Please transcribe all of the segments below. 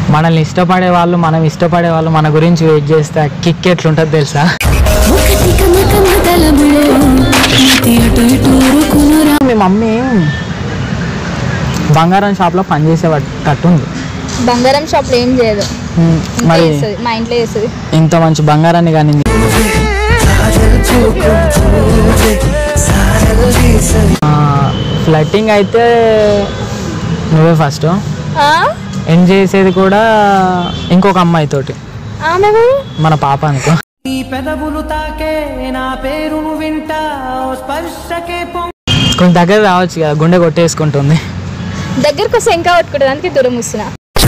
మనల్ని ఇష్టపడే వాళ్ళు మనం ఇష్టపడే వాళ్ళు మన గురించి వెయిట్ చేస్తే ఆ కిక్ ఎట్లుంటుంది తెలుసా ఒకటి కమక మొదలములో మతి అటు ఇటు ఊరుకునురా మీ మమ్మీ బంగారం షాప్లో పనిచేసే తట్టుంది బంగారం షాప్లో ఏం చేయదు ఉమ్, ఇంట్లో మరి చేస్తుంది మా ఇంట్లో చేస్తుంది ఇంత మంచి బంగారాన్ని కానీ ఫ్లట్టింగ్ అయితే నువ్వే ఫస్ట్ ఆ? ఎండ్ చేసేది కూడా ఇంకొక అమ్మాయితోటి ఆమె ఎవరు? మన పాప అనుకో నీ పెదవులు తాకే నా పేరును వింటా ఓ స్పర్శకే పొంగి కొంచెం దగ్గర రావచ్చు కదా గుండె కొట్టేసుకుంటుంది దగ్గరకు వస్తే ఇంకా కొట్టుకుంటుంది అందుకే దూరం వస్తున్నా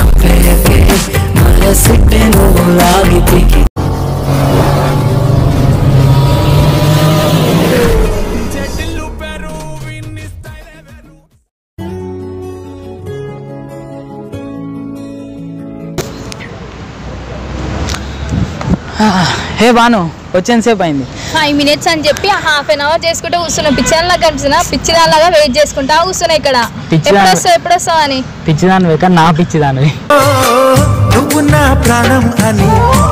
హే బాను వచ్చేంతసేపు అయింది ఫైవ్ మినిట్స్ అని చెప్పి హాఫ్ అన్ అవర్ చేసుకుంటూ కూర్చున్నా పిచ్చిదానిలాగా కనిపిస్తున్నా పిచ్చిదానిలాగా వెయిట్ చేసుకుంటా కూర్చున్నా ఇక్కడ పిచ్చిదా- ఎప్పుడు వస్తావు ఎప్పుడు వస్తావు అని పిచ్చిదాని వేక నా పిచ్చిదానివి నువ్వు నా ప్రాణం అని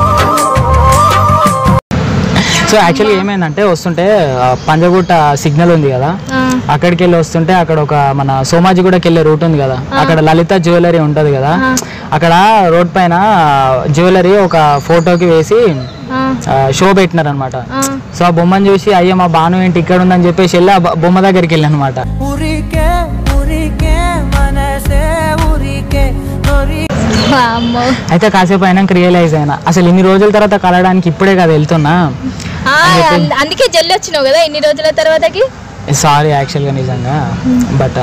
సో యాక్చువల్లీ ఏమైందంటే వస్తుంటే ఆ, పంజగుట్ట సిగ్నల్ ఉంది కదా ఆ, అక్కడికి వెళ్ళి వస్తుంటే అక్కడ ఒక మన సోమాజిగూడకి వెళ్ళే రూట్ ఉంది కదా అక్కడ లలిత జ్యువెలరీ ఉంటది కదా అక్కడ రోడ్ పైన జ్యువెలరీ ఒక ఫోటోకి వేసి ఆ, షో పెట్టినారు అనమాట ఆ. సో ఆ బొమ్మను చూసి అయ్యో మా బాను ఏంటి ఇక్కడ ఉందని చెప్పేసి వెళ్ళి ఆ బ- బొమ్మ దగ్గరికి వెళ్ళి అనమాట ఊరికే ఊరికే మనసే ఊరికే నొరి అమ్మో అయితే కాసేపు అయినాక రియలైజ్ అయినా అసలు ఇన్ని రోజుల తర్వాత కలవడానికి ఇప్పుడే కదా వెళ్తున్నా ఆ, అంద- అందుకే జల్లి వచ్చినావు కదా ఇన్ని రోజుల తర్వాతకి సారీ యాక్చువల్గా నిజంగా బట్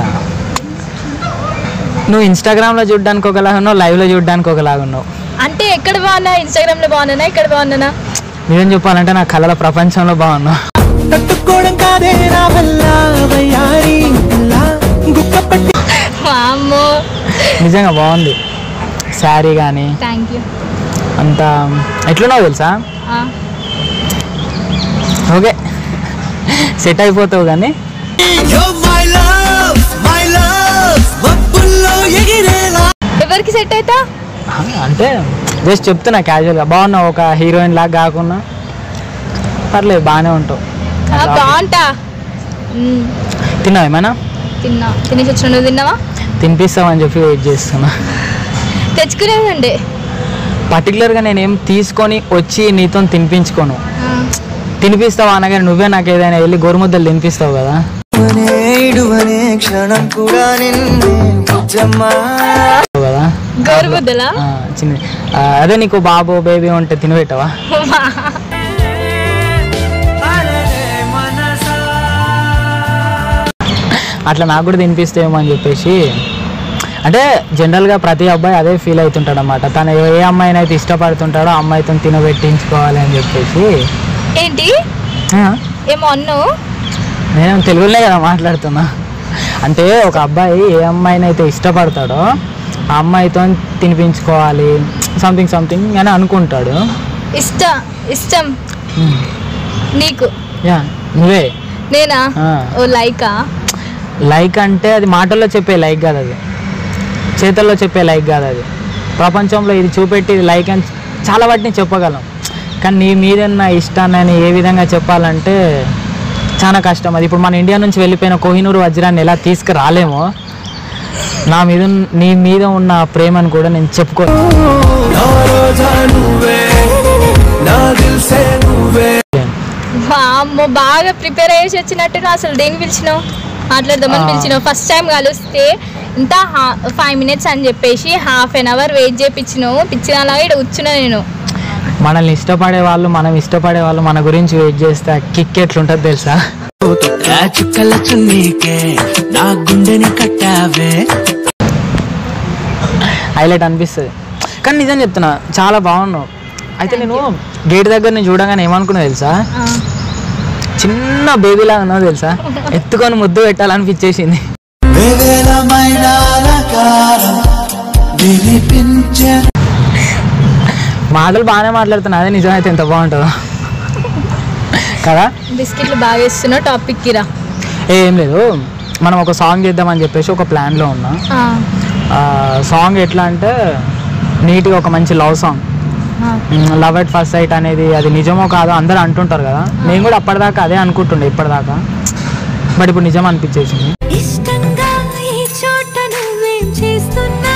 నువ్వు ఇన్స్టాగ్రామ్లో చూడడానికి ఒకలాగా ఉన్నావు లైవ్లో చూడడానికి ఒకలాగా ఉన్నావు అంటే ఎక్కడ బాగున్నా ఇన్స్టాగ్రామ్ లో బాగున్నానా ఇక్కడ బాగున్నానా నిజం చెప్పాలంటే నా కళల ప్రపంచంలో బాగున్నావు తట్టుకోవడం కాదే నా వల్ల వయ్యారి పిల్ల గుక్క పట్టి అమ్మో నిజంగా బాగుంది శారీ కానీ థ్యాంక్ యూ అంత ఎట్లున్నావు తెలుసా ఓకే సెట్ అయిపోతావు కానీ మై లవ్ మై లవ్ మబ్బుల్లో ఎగిరేలా ఎవరికి సెట్ అవుతా ఆ, అంటే జస్ట్ చెప్తున్నా క్యాజువల్గా బాగున్నావు ఒక హీరోయిన్ లాగా కాకుండా పర్లేదు బాగానే ఉంటావు ఆ, బాగుంటా మ్మ్. తిన్నావు ఏమైనా తిన్నా తినేసి వచ్చిన నువ్వు తిన్నావా తినిపిస్తామని చెప్పి వెయిట్ చేస్తున్నా తెచ్చుకునేది ఉండే పర్టికులర్గా నేనేం తీసుకొని వచ్చి నీతో తినిపించుకోను తినిపిస్తావా అనగానే నువ్వే నాకు ఏదైనా వెళ్ళి గోరుముద్దలు తినిపిస్తావు కదా ఇడువనే క్షణం కూడా నిన్నే బుజ్జమ్మా కదా గోరుముద్దలా ఆ, చిన్న ఆ, అదే నీకు బాబు బేబీ ఉంటే తినబెట్టవా అట్లా నాకు కూడా తినిపిస్తేమో అని చెప్పేసి అంటే జనరల్గా ప్రతి అబ్బాయి అదే ఫీల్ అవుతుంటాడు అనమాట తను ఏ అమ్మాయిని అయితే ఇష్టపడుతుంటాడో ఆ అమ్మాయితో తినబెట్టించుకోవాలి అని చెప్పేసి ఏంటి ఆ, ఏమో అన్నావు నేను తెలుగులోనే కదా మాట్లాడుతున్నా అంటే ఒక అబ్బాయి ఏ అమ్మాయిని అయితే ఇష్టపడతాడో ఆ అమ్మాయితో తినిపించుకోవాలి సంథింగ్ సంథింగ్ అని అనుకుంటాడు ఇష్ట ఇష్టం ఉమ్. నీకు యా నువ్వే నేనా ఆ. ఓ లైకా లైక్ అంటే అది మాటల్లో చెప్పే లైక్ కాదు అది చేతల్లో చెప్పే లైక్ కాదు అది ప్రపంచంలో ఇది చూపెట్టి ఇది లైక్ అని చాలా వాటిని చెప్పగలం కానీ నీ మీద ఉన్న ఇష్టాన్ని ఏ విధంగా చెప్పాలంటే చాలా కష్టం అది ఇప్పుడు మన ఇండియా నుంచి వెళ్ళిపోయిన కోహినూరు వజ్రాన్ని ఎలా తీసుకురాలేమో నా మీద ఉన్న- నీ మీద ఉన్న ప్రేమను కూడా నేను చెప్పుకో నా రోజా నువ్వే నా దిల్సే నువ్వే అమ్మో బాగా ప్రిపేర్ అయ్యేసి వచ్చినట్టుగా అసలు దేని పిలిచినావు మాట్లాడదామని ఆ. పిలిచినావు ఫస్ట్ టైం కలిస్తే ఇంత ఫైవ్ మినిట్స్ అని చెప్పేసి హాఫ్ అన్ అవర్ వెయిట్ చేయించినావు పిచ్చిదాలాగా ఇక్కడ కూర్చున్నా నేను మనల్ని ఇష్టపడే వాళ్ళు మనం ఇష్టపడే వాళ్ళు మన గురించి వెయిట్ చేస్తే ఆ కిక్ ఎట్లుంటుంది తెలుసా చుక్కల చున్నీకే నా గుండెని కట్టావే హైలైట్ అనిపిస్తుంది కానీ నిజం చెప్తున్నా చాలా బాగున్నావు అయితే నేను గేట్ దగ్గర నేను చూడగానే ఏమనుకున్నా తెలుసా ఆ. చిన్న బేబీ లాగా ఉన్నావు తెలుసా ఎత్తుకొని ముద్దు పెట్టాలనిపించేసింది వేవేలమైన అలంకారం వినిపించే మాటలు బాగానే మాట్లాడుతున్నా అదే నిజమైతే ఎంత బాగుంటుందో కదా బిస్కెట్లు బాగా ఇస్తున్నావు టాపిక్ రా ఏ, ఏం లేదు మనం ఒక సాంగ్ చేద్దామని చెప్పేసి ఒక ప్లాన్లో ఉన్నాం ఆ. ఆ సాంగ్ ఎట్లా అంటే నీట్గా ఒక మంచి love song love at first sight అనేది అది నిజమో కాదో అందరూ అంటుంటారు కదా నేను కూడా అప్పటిదాకా అదే అనుకుంటుండే ఇప్పటిదాకా బట్ ఇప్పుడు నిజం అనిపించేసింది ఇష్టంగా ఈ చోట నువ్వేం చేస్తున్నా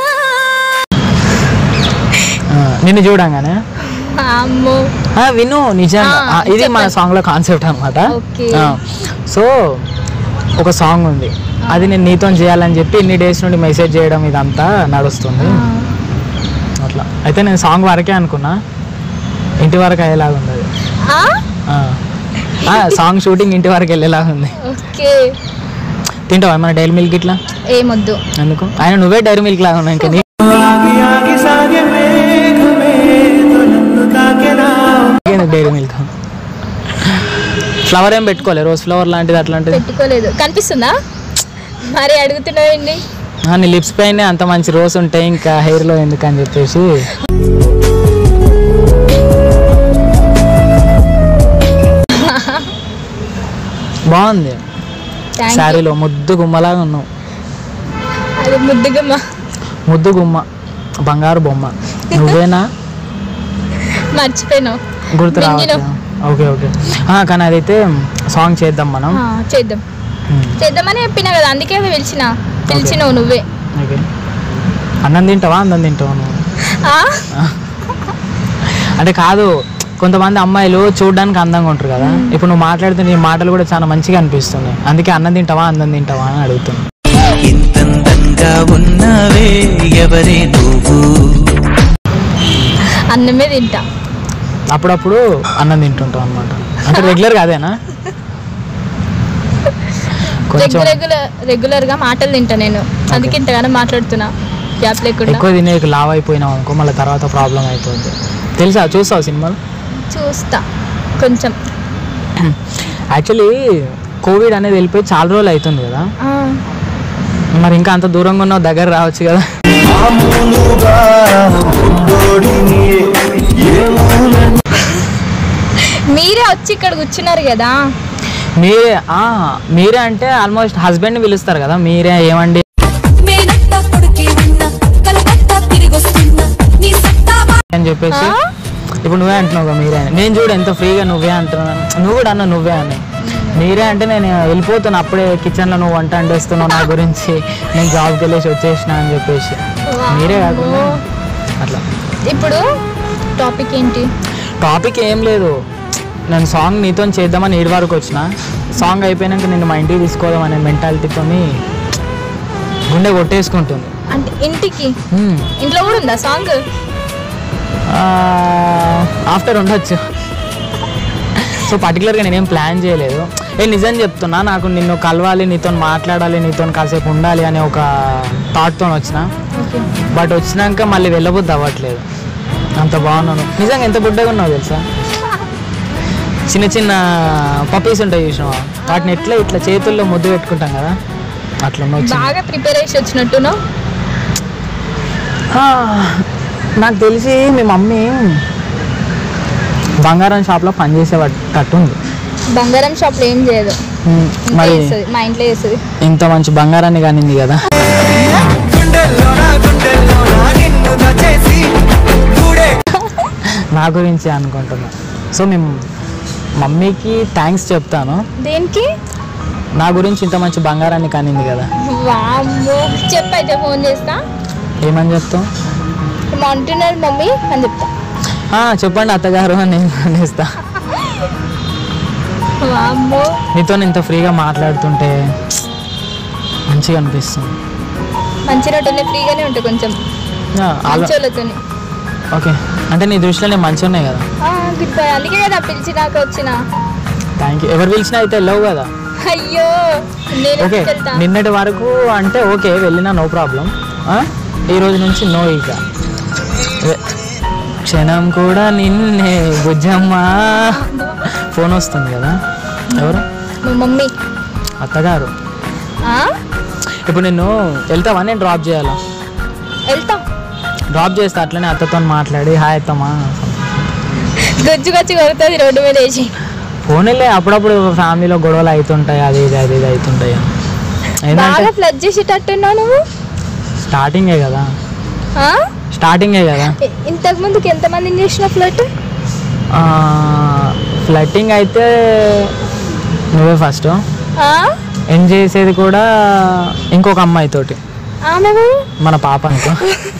ఆ, నిన్ను చూడంగానే అమ్మో ఆ, విను నిజంగా ఆ, ఆ, ఇది మన చెప్పండి. సాంగ్ లో కాన్సెప్ట్ అనమాట Okay. సో ఒక సాంగ్ ఉంది అది నేను నీతో చేయాలని చెప్పి ఇన్ని డేస్ నుండి మెసేజ్ చేయడం ఇదంతా నడుస్తుంది అట్లా అయితే నేను సాంగ్ వరకే అనుకున్నా ఇంటి వరకు అయ్యేలాగా ఉంది అది ఆ? ఆ. ఆ, సాంగ్ షూటింగ్ ఇంటి వరకు వెళ్ళేలాగా ఉంది ఓకే తింటావా ఏమైనా డైరీ మిల్క్ ఇట్లా ఏమొద్దు ఎందుకు ఆయన నువ్వే డైరీ మిల్క్ లాగా ఉన్నావు ఇంకా నీ ఆగి ఆగి సాగే మేఘమే నన్ను తాకెనా డైరీ మిల్క్ ఫ్లవర్ ఏం పెట్టుకోలే రోజ్ ఫ్లవర్ లాంటిది అట్లాంటిది పెట్టుకోలేదు కనిపిస్తుందా మరి అడుగుతున్నావండి ఆ, నీ లిప్స్ పైన అంత మంచి రోస్ ఉంటాయి ఇంకా hair లో ఎందుకు అని చెప్పేసి బాగుంది థ్యాంక్ యూ శారీలో ముద్దు గుమ్మలాగా ఉన్నావు అది ముద్దుగమ్మ ముద్దు గుమ్మ బంగారు బొమ్మ నువ్వేనా మర్చిపోయినావు గుర్తు మింగిను. రావట్లేదు ఓకే ఓకే ఆ, కానీ అదైతే సాంగ్ చేద్దాం మనం ఆ, చేద్దాం ఉమ్, చేద్దామని చెప్పినా కదా అందుకే పిలిచిన పిలిచినావు నువ్వే ఓకే అన్నం తింటావా అన్నం తింటావా నువ్వు ఆ? అంటే కాదు కొంతమంది అమ్మాయిలు చూడడానికి అందంగా ఉంటారు కదా ఇప్పుడు నువ్వు మాట్లాడితే నీ మాటలు కూడా చాలా మంచిగా అనిపిస్తుంది అందుకే అన్నం తింటావా అన్నం తింటావా అని అడుగుతుంది ఇంతందంగా ఉన్నావే ఎవరే నువ్వు అన్నమే తింటా అప్పుడప్పుడు అన్నం తింటుంటాం అనమాట అంటే రెగ్యులర్గా అదేనా కొంచెం రెగ్యులర్ రెగ్యులర్ రెగ్యులర్ గా మాటలు తింటా నేను అందుకే ఇంతగానో మాట్లాడుతున్నా గ్యాప్ లేకుండా ఎక్కువ తినే లావ్ అయిపోయినావు అనుకో మళ్ళీ తర్వాత ప్రాబ్లం అయిపోద్ది తెలుసా చూసావు సినిమాలు చూస్తా కొంచెం యాక్చువల్లీ కోవిడ్ అనేది వెళ్ళిపోయి చాలా రోజులు అవుతుంది కదా ఆ, మరి ఇంకా అంత దూరంగా ఉన్నావు దగ్గర రావచ్చు కదా మామూలుగా ఉండోడిని మీరే వచ్చి ఇక్కడ కూర్చున్నారు కదా మీరే ఆ, మీరే అంటే ఆల్మోస్ట్ హస్బెండ్ని పిలుస్తారు కదా మీరే ఏమండి మేనత్త కొడుకే ఉన్నా కలకత్తా తిరిగొస్తున్నా నీ సత్తా అని చెప్పేసి ఆ? ఇప్పుడు నువ్వే అంటున్నావు కదా మీరే అని. నేను చూడు ఎంత ఫ్రీగా నువ్వే అంటున్నాను నువ్వు కూడా అన్న నువ్వే అని మీరే అంటే నేను వెళ్ళిపోతాను అప్పుడే కిచెన్లో నువ్వు వంట అంటేస్తున్నావు నా గురించి నేను జాబ్కి వెళ్ళేసి వచ్చేసిన అని చెప్పేసి మీరే కాకుండా అట్లా ఇప్పుడు టాపిక్ ఏంటి టాపిక్ ఏం లేదు నేను సాంగ్ నీతో చేద్దామని ఏడు వరకు వచ్చిన సాంగ్ అయిపోయినాక నేను మా ఇంటికి తీసుకోదాం అనే మెంటాలిటీతో గుండె కొట్టేసుకుంటుంది అంటే ఇంటికి హ్మ్. ఇంట్లో కూడా ఉందా సాంగ్ ఆఫ్టర్ ఉండొచ్చు సో పర్టికులర్గా నేనేం ప్లాన్ చేయలేదు ఏ నిజం చెప్తున్నా నాకు నిన్ను కలవాలి నీతో మాట్లాడాలి నీతో కాసేపు ఉండాలి అనే ఒక థాట్తో వచ్చిన ఓకే బట్ వచ్చినాక మళ్ళీ వెళ్ళబుద్ది అవ్వట్లేదు అంత బాగున్నాను నిజంగా ఎంత బుడ్డగా ఉన్నావు తెలుసా చిన్న చిన్న పప్పీస్ ఉంటాయి చూసినావా వాటిని ఎట్లా ఇట్లా చేతుల్లో ముద్దు పెట్టుకుంటాం కదా అట్లా ఉన్నావు చిన్న- బాగా ప్రిపేర్ చేసి వచ్చినట్టును ఆ, నాకు తెలిసి మీ మమ్మీ బంగారం షాప్లో పనిచేసేటట్టు ఉంది బంగారం షాప్లో ఏం చేయదు ఉమ్, ఇంట్లో మరి చేస్తుంది మా ఇంట్లో చేస్తుంది ఇంత మంచి బంగారాన్ని కానింది కదా గుండెల్లోనా గుండెల్లోనా నిన్ను దచేసి గూడే నా గురించి అనుకుంటున్నా సో మేము మమ్మీకి థ్యాంక్స్ చెప్తాను దేనికి నా గురించి ఇంత మంచి బంగారాన్ని కానింది కదా వామ్మో చెప్పైతే ఫోన్ చేస్తా ఏమని చెప్తాం అంటున్నారు మమ్మీ అని చెప్తా ఆ, చెప్పండి అత్తగారు అని నేను అనేస్తా వామ్మో నీతో ఇంత ఫ్రీగా మాట్లాడుతుంటే మంచిగా అనిపిస్తుంది మంచి రోడ్డు ఫ్రీగానే ఉంటాయి కొంచెం ఆ, ఆలో- మంచోళ్ళతోని ఓకే అంటే నీ దృష్టిలో నేను మంచిగా ఉన్నాయి కదా గుడ్ బై అందుకే కదా పిలిచినాక వచ్చిన థ్యాంక్ యూ ఎవరు పిలిచినా అయితే వెళ్ళవు కదా అయ్యో నేను ఓకే ఎందుకు వెళ్తా నిన్నటి వరకు అంటే ఓకే వెళ్ళినా నో ప్రాబ్లం ఈ రోజు నుంచి నో ఇక ఏ- క్షణం కూడా నిన్నే బుజ్జమ్మ ఫోన్ వస్తుంది కదా ఎవరు మా మమ్మీ అత్తగారు ఆ? ఇప్పుడు నిన్ను వెళ్తావా నేను డ్రాప్ చేయాలా వెళ్తా డ్రాప్ చేస్తా అట్లనే అత్తతో మాట్లాడి హాయ్ అత్తమ్మా గొజ్జు గొచ్చి కొడుతుంది రోడ్డు మీద వేసి ఫోన్ వెళ్ళే అప్పుడప్పుడు ఫ్యామిలీలో గొడవలు అవుతుంటాయి అది ఇది అది ఇది అవుతుంటాయి ఏంటంటే బాగా ఫ్లడ్ చేసేటట్టున్నావు నువ్వు స్టార్టింగే కదా ఆ? స్టార్టింగే కదా ఇ- ఇంతకు ముందుకు ఎంతమందిని చేసిన ఫ్లట్ ఫ్లట్టింగ్ అయితే నువ్వే ఫస్ట్ ఎండ్ చేసేది కూడా ఇంకొక అమ్మాయితోటి ఆమె ఎవరు? మన పాప అనుకో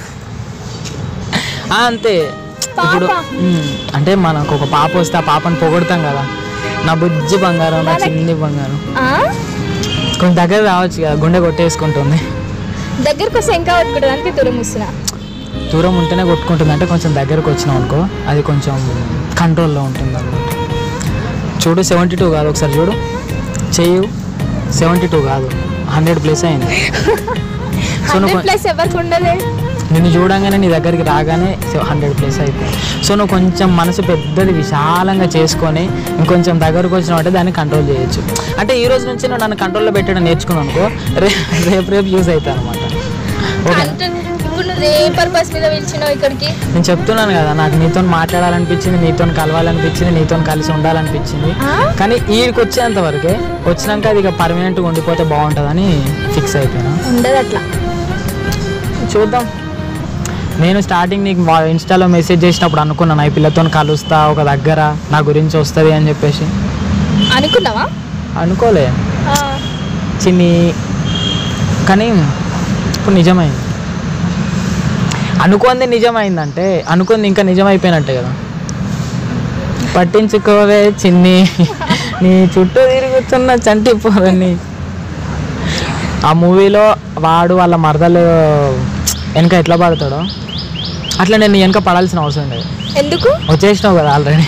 ఆ, అంతే ఇప్పుడు పాప? ఉమ్, అంటే మనకు ఒక పాప వస్తే ఆ పాపని పొగడతాం కదా నా బుజ్జి బంగారం నా చిన్ని బంగారం ఆ? కొంచెం దగ్గర రావచ్చు కదా గుండె కొట్టేసుకుంటుంది దగ్గరకు వస్తే ఇంకా కొట్టుకుంటుంది దూరం వస్తున్నా దూరం ఉంటేనే కొట్టుకుంటుంది అంటే కొంచెం దగ్గరకు వచ్చినాం అనుకో అది కొంచెం కంట్రోల్లో ఉంటుంది అనమాట చూడు సెవెంటీ టూ కాదు ఒకసారి చూడు చెయ్యి సెవెంటీ టూ కాదు హండ్రెడ్ ప్లస్ అయింది సో నువ్వు హండ్రెడ్ ప్లస్ ఎవరికి ఉండలే నిన్ను చూడంగానే నీ దగ్గరికి రాగానే హండ్రెడ్ ప్లస్ అయిపోయింది సో నువ్వు కొంచెం మనసు పెద్దది విశాలంగా చేసుకొని ఇంకొంచెం దగ్గరకు వచ్చినావు దాన్ని కంట్రోల్ చేయొచ్చు అంటే ఈ రోజు నుంచి నువ్వు నన్ను కంట్రోల్లో పెట్టడం నేర్చుకున్నావు అనుకో రే రేపు రేపు యూజ్ అవుతాయి అనమాట ఓకే అంటే ఇప్పుడు నువ్వు ఏ పర్పస్ మీద పిలిచినావు ఇక్కడికి నేను చెప్తున్నాను కదా నాకు నీతో మాట్లాడాలనిపించింది నీతో కలవాలనిపించింది నీతో కలిసి ఉండాలనిపించింది ఆ? కానీ ఈడికి వచ్చేంత వరకే వచ్చినాక అది ఇక పర్మనెంట్గా ఉండిపోతే బాగుంటుందని ఫిక్స్ అయిపోయినా ఉండదు అట్లా చూద్దాం నేను స్టార్టింగ్ నీకు వా- ఇన్స్టాలో మెసేజ్ చేసినప్పుడు అనుకున్నాను ఈ పిల్లతో కలుస్తా ఒక దగ్గర నా గురించి వస్తుంది అని చెప్పేసి అనుకున్నావా అనుకోలే ఆ. చిన్ని కానీ ఇప్పుడు నిజమైంది అనుకుంది నిజమైందంటే అనుకుంది ఇంకా నిజమైపోయినట్టే కదా పట్టించుకోవే చిన్ని నీ చుట్టూ తిరుగుతున్న చంటి పోదని ఆ మూవీలో వాడు వాళ్ళ మరదలు వెనక ఎట్లా పడతాడో అట్లా నేను నీ వెనక పడాల్సిన అవసరం లేదు ఎందుకు వచ్చేసినావు కదా ఆల్రెడీ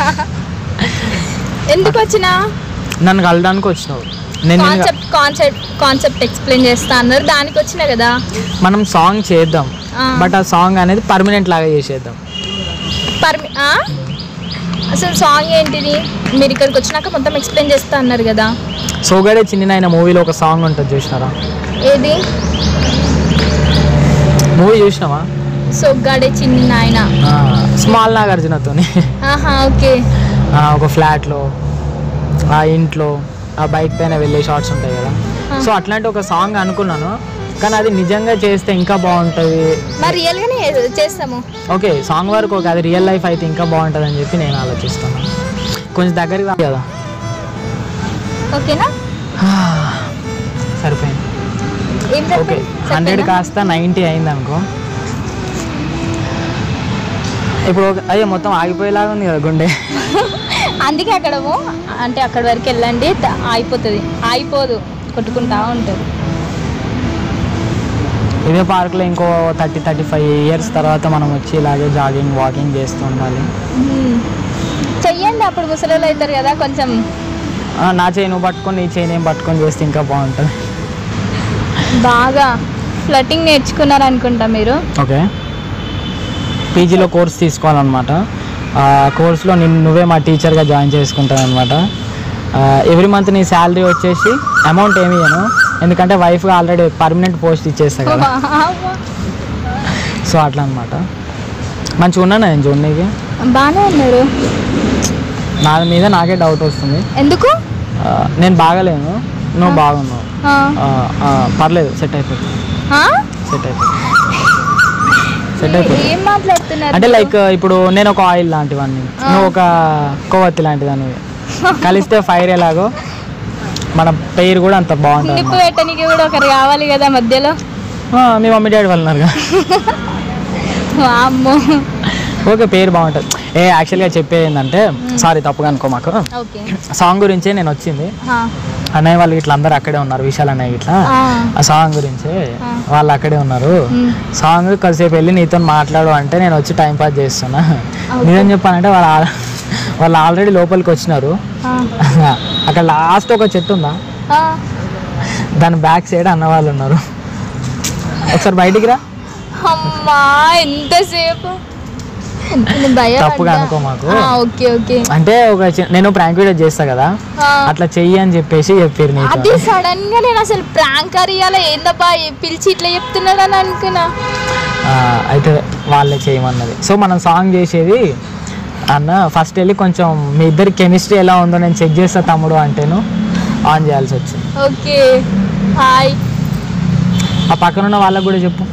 ఎందుకు వచ్చినా నన్ను కలడానికి వచ్చినావు నేను నిన్ను- కాన్సెప్ట్ కాన్సెప్ట్ కాన్సెప్ట్ ఎక్స్ప్లెయిన్ చేస్తా అన్నారు దానికి వచ్చినా కదా మనం సాంగ్ చేద్దాం ఆ. బట్ ఆ సాంగ్ అనేది పర్మనెంట్ లాగా చేసేద్దాం పర్మి ఆ? అసలు సాంగ్ ఏంటిది మీరు ఇక్కడికి వచ్చినాక మొత్తం ఎక్స్ప్లెయిన్ చేస్తా అన్నారు కదా సోగడే చిన్న నాయన మూవీలో ఒక సాంగ్ ఉంటుంది చూసినారా ఏది మూవీ చూసినావా సొగ్గాడే చిన్న ఆయన స్మాల్ నాగార్జునతోని ఆహా ఓకే ఆ, ఒక ఫ్లాట్లో ఆ ఇంట్లో ఆ బైక్ పైన వెళ్ళే షార్ట్స్ ఉంటాయి కదా సో అట్లాంటి ఒక సాంగ్ అనుకున్నాను కానీ అది నిజంగా చేస్తే ఇంకా బాగుంటుంది మరి రియల్గానే చేస్తాము ఓకే సాంగ్ వరకు ఓకే అది రియల్ లైఫ్ అయితే ఇంకా బాగుంటుంది అని చెప్పి నేను ఆలోచిస్తాను కొంచెం దగ్గరికి రా కదా ఓకేనా సరిపోయింది ఏం ఓకే సరిపోయింది? హండ్రెడ్ సరిపోయిందా? కాస్త నైంటీ అయింది అనుకో ఇప్పుడు ఒక- అయ్యో మొత్తం ఆగిపోయేలాగా ఉంది కదా గుండె అందుకే అక్కడ పో. అంటే అక్కడ వరకు వెళ్ళండి త- ఆగిపోతుంది ఆగిపోదు కొట్టుకుంటా ఉంటుంది ఇదే పార్క్లో ఇంకో థర్టీ థర్టీ ఫైవ్ ఇయర్స్ తర్వాత మనం వచ్చి ఇలాగే జాగింగ్ వాకింగ్ చేస్తూ ఉండాలి మ్మ్. చెయ్యండి అప్పుడు ముసలోళ్ళు అవుతారు కదా కొంచెం ఆ, నా చేయి నువ్వు పట్టుకొని నీ చేయి నేను పట్టుకొని చేస్తే ఇంకా బాగుంటుంది బాగా ఫ్లటింగ్ నేర్చుకున్నారు అనుకుంటా మీరు ఓకే పీజీలో కోర్స్ తీసుకోవాలన్నమాట ఆ కోర్స్లో నిన్ను నువ్వే మా టీచర్గా జాయిన్ చేసుకుంటాను అనమాట ఎవ్రీ మంత్ నీ శాలరీ వచ్చేసి అమౌంట్ ఏమి ఇయ్యను ఎందుకంటే వైఫ్గా ఆల్రెడీ పర్మనెంట్ పోస్ట్ ఇచ్చేస్తా కదా సో అట్లా అనమాట మంచిగా ఉన్నాను నేను చూడనీకి బాగానే ఉన్నారు నా మీద నాకే డౌట్ వస్తుంది ఎందుకు ఆ, నేను బాగలేను నువ్వు బాగున్నావు ఆ. ఆ, ఆ, పర్లేదు సెట్ అయిపోతుంది ఆ? సెట్ అయిపోతుంది సెట్ అయిపోతుంది ఏం మాట్లాడుతున్నారు అంటే మీరు? లైక్ ఇప్పుడు నేను ఒక ఆయిల్ లాంటివన్నీ నువ్వు ఒక కొవ్వొత్తి లాంటిదాన్ని కలిస్తే ఫైర్ ఎలాగో మన పేరు కూడా అంత బాగుంటుంది నిప్పు పెట్టడానికి కూడా ఒకరు కావాలి కదా మధ్యలో ఆ, మీ మమ్మీ డాడీ వాళ్ళు ఉన్నారుగా అమ్మో ఓకే పేరు బాగుంటుంది ఏ యాక్చువల్గా చెప్పేది ఏంటంటే సారీ తప్పుగా అనుకో మాకు ఓకే సాంగ్ గురించే నేను వచ్చింది ఆ. అన్నయ్య వాళ్ళు ఇట్లా అందరు అక్కడే ఉన్నారు విశాల్ అన్నయ్య ఇట్లా ఆ. ఆ సాంగ్ గురించే ఆ. వాళ్ళు అక్కడే ఉన్నారు మ్. సాంగ్ కాసేపు వెళ్ళి నీతో మాట్లాడు అంటే నేను వచ్చి టైం పాస్ చేస్తున్నా నిజం చెప్పానంటే వాళ్ళు ఆల్- వాళ్ళు ఆల్రెడీ లోపలికి వచ్చినారు ఆ. అక్కడ లాస్ట్ ఒక చెట్టు ఉందా ఆ. దాని బ్యాక్ సైడ్ అన్న వాళ్ళు ఉన్నారు ఒకసారి బయటికి రా అమ్మా ఎంతసేపు నేను భయపడ్డా. తప్పుగా అనుకో మాకు. ఆ, ఓకే ఓకే అంటే ఒక చి- నేను ప్రాంక్ వీడియో చేస్తా కదా ఆ. అట్లా చెయ్యి అని చెప్పేసి చెప్పారు నీతో అది సడన్ గా నేను అసలు ప్రాంక్ అరియాల ఏందబ్బా ఏ పిలిచి ఇట్లా చెప్తున్నాడని అనుకున్నా ఆ, అయితే వాళ్ళే చేయమన్నది సో మనం సాంగ్ చేసేది అన్న ఫస్ట్ వెళ్ళి కొంచెం మీ ఇద్దరి కెమిస్ట్రీ ఎలా ఉందో నేను చెక్ చేస్తా తమ్ముడు అంటేను ఆన్ చేయాల్సి వచ్చింది ఓకే హాయ్ ఆ పక్కన ఉన్న వాళ్ళకి కూడా చెప్పు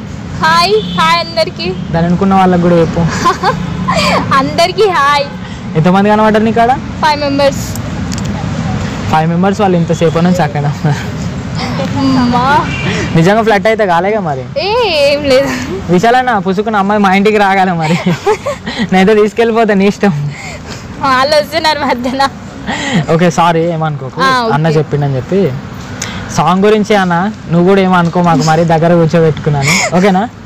హాయ్ హాయ్ అందరికి దాని అనుకున్న వాళ్ళకి కూడా చెప్పు అందరికి హాయ్ ఎంతమంది కనబడ్డారు నీ కాడ ఫైవ్ మెంబర్స్ ఫైవ్ మెంబర్స్ వాళ్ళు ఇంతసేపు నుంచి అక్కడ ఉన్నారు. అమ్మా నిజంగా ఫ్లట్ అయితే కాలేగా మరి ఏ ఏం లేదు విశాలన్న పుసుకున్న అమ్మాయి మా ఇంటికి రాగాలి మరి నేనైతే తీసుకెళ్ళిపోతా నీ ఇష్టం వాళ్ళు వస్తున్నారు మధ్యన ఓకే సారీ ఏమనుకోకు ఆ, ఓకే. అన్న చెప్పిండని చెప్పి సాంగ్ గురించి అన్న నువ్వు కూడా ఏమనుకో మాకు మరి దగ్గర కూర్చోబెట్టుకున్నాను ఓకేనా